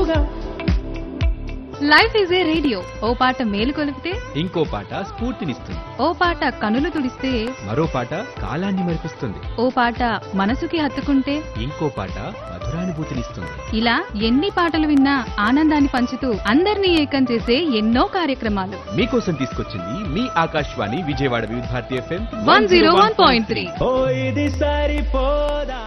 ఆనందం life is a radio ఓ పాట మేలు కొలిపితే ఇంకో పాట స్ఫూర్తినిస్తుంది ఓ పాట కనులు తుడిస్తే మరో పాట కాలాన్ని మరిపిస్తుంది ఓ పాట మనసుకి హత్తుకుంటే ఇంకో పాట మధురానుభూతినిస్తుంది ఇలా ఎన్ని పాటలు విన్నా ఆనందాన్ని పంచుతూ అందరినీ ఏకం చేసే ఎన్నో కార్యక్రమాలు మీకోసం తీసుకొచ్చింది మీ Akashvani Vijayawada Vividh Bharati FM one zero one point three ఓ ఇది సరిపోదా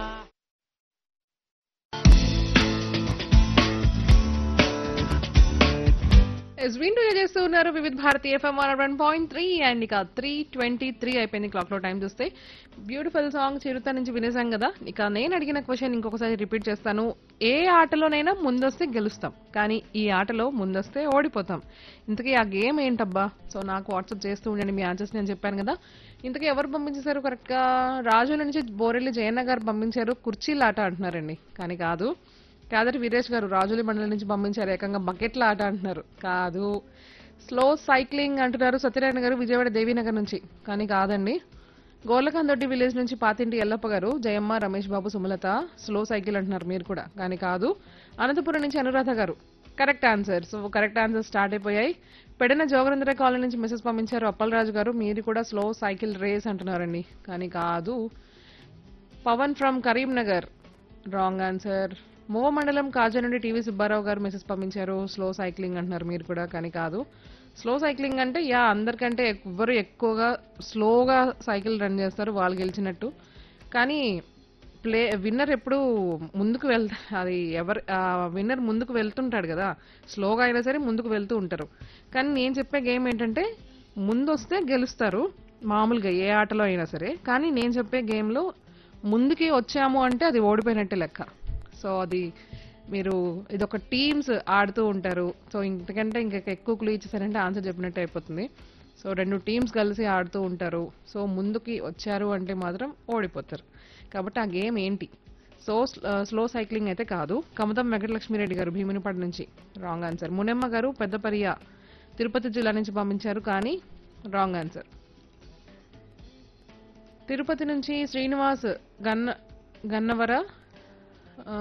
ఎస్ వింటూ చేస్తూ ఉన్నారు Vividh Bharati FM one point three and ఇక త్రీ ట్వంటీ త్రీ అయిపోయింది క్లాక్ లో టైం చూస్తే బ్యూటిఫుల్ సాంగ్ చిరుత నుంచి వినేసాం కదా ఇక నేను అడిగిన క్వశ్చన్ ఇంకొకసారి రిపీట్ చేస్తాను ఏ ఆటలోనైనా ముందొస్తే గెలుస్తాం కానీ ఈ ఆటలో ముందొస్తే ఓడిపోతాం ఇంతకీ ఆ గేమ్ ఏంటబ్బా సో నాకు వాట్సాప్ చేస్తూ ఉండండి మీ ఆన్సర్స్ నేను చెప్పాను కదా ఇంతకీ ఎవరు పంపించేశారు కరెక్ట్ గా రాజుల నుంచి బోరెల్లి జయన్న గారు పంపించారు కుర్చీల ఆట అంటున్నారండి కానీ కాదు కాదరి వీరేష్ గారు రాజులి మండలం నుంచి పంపించారు ఏకంగా బకెట్ల ఆట అంటున్నారు కాదు స్లో సైక్లింగ్ అంటున్నారు సత్యనారాయణ గారు విజయవాడ దేవీనగర్ నుంచి కానీ కాదండి గోర్లకందొడ్డి విలేజ్ నుంచి పాతింటి ఎల్లప్ప గారు జయమ్మ రమేష్ బాబు సుమలత స్లో సైకిల్ అంటున్నారు మీరు కూడా కానీ కాదు అనంతపురం నుంచి అనురాధ గారు correct answer so correct answer start అయిపోయాయి పెడన జోగరేంద్ర కాలనీ నుంచి మెసేజ్ పంపించారు అప్పలరాజు గారు మీరు కూడా స్లో సైకిల్ రేస్ అంటున్నారండి కానీ కాదు Pawan from Karimnagar wrong answer మూవ మండలం కాజా నుండి టీవీ సుబ్బారావు గారు మెసేజ్ పంపించారు స్లో సైక్లింగ్ అంటున్నారు మీరు కూడా కానీ కాదు స్లో సైక్లింగ్ అంటే యా అందరికంటే ఎవ్వరు ఎక్కువగా స్లోగా సైకిల్ రన్ చేస్తారు వాళ్ళు గెలిచినట్టు కానీ ప్లే విన్నర్ ఎప్పుడు ముందుకు వెళ్తా అది ఎవరు విన్నర్ ముందుకు వెళ్తుంటాడు కదా స్లోగా అయినా సరే ముందుకు వెళ్తూ ఉంటారు కానీ నేను చెప్పే గేమ్ ఏంటంటే ముందు వస్తే గెలుస్తారు మామూలుగా ఏ ఆటలో అయినా సరే కానీ నేను చెప్పే గేమ్లో ముందుకి వచ్చాము అంటే అది ఓడిపోయినట్టే లెక్క సో అది మీరు ఇది ఒక టీమ్స్ ఆడుతూ ఉంటారు సో ఇంతకంటే ఇంకా ఎక్కువ క్లూ ఇచ్చేసారంటే ఆన్సర్ చెప్పినట్టు అయిపోతుంది సో రెండు టీమ్స్ కలిసి ఆడుతూ ఉంటారు సో ముందుకి వచ్చారు అంటే మాత్రం ఓడిపోతారు కాబట్టి ఆ గేమ్ ఏంటి సో స్లో సైక్లింగ్ అయితే కాదు కమతం వెంకటలక్ష్మిరెడ్డి గారు భీమునిపాడు నుంచి రాంగ్ ఆన్సర్ మునెమ్మ గారు పెద్దపరియ తిరుపతి జిల్లా నుంచి పంపించారు కానీ రాంగ్ ఆన్సర్ తిరుపతి నుంచి శ్రీనివాస్ గన్న గన్నవర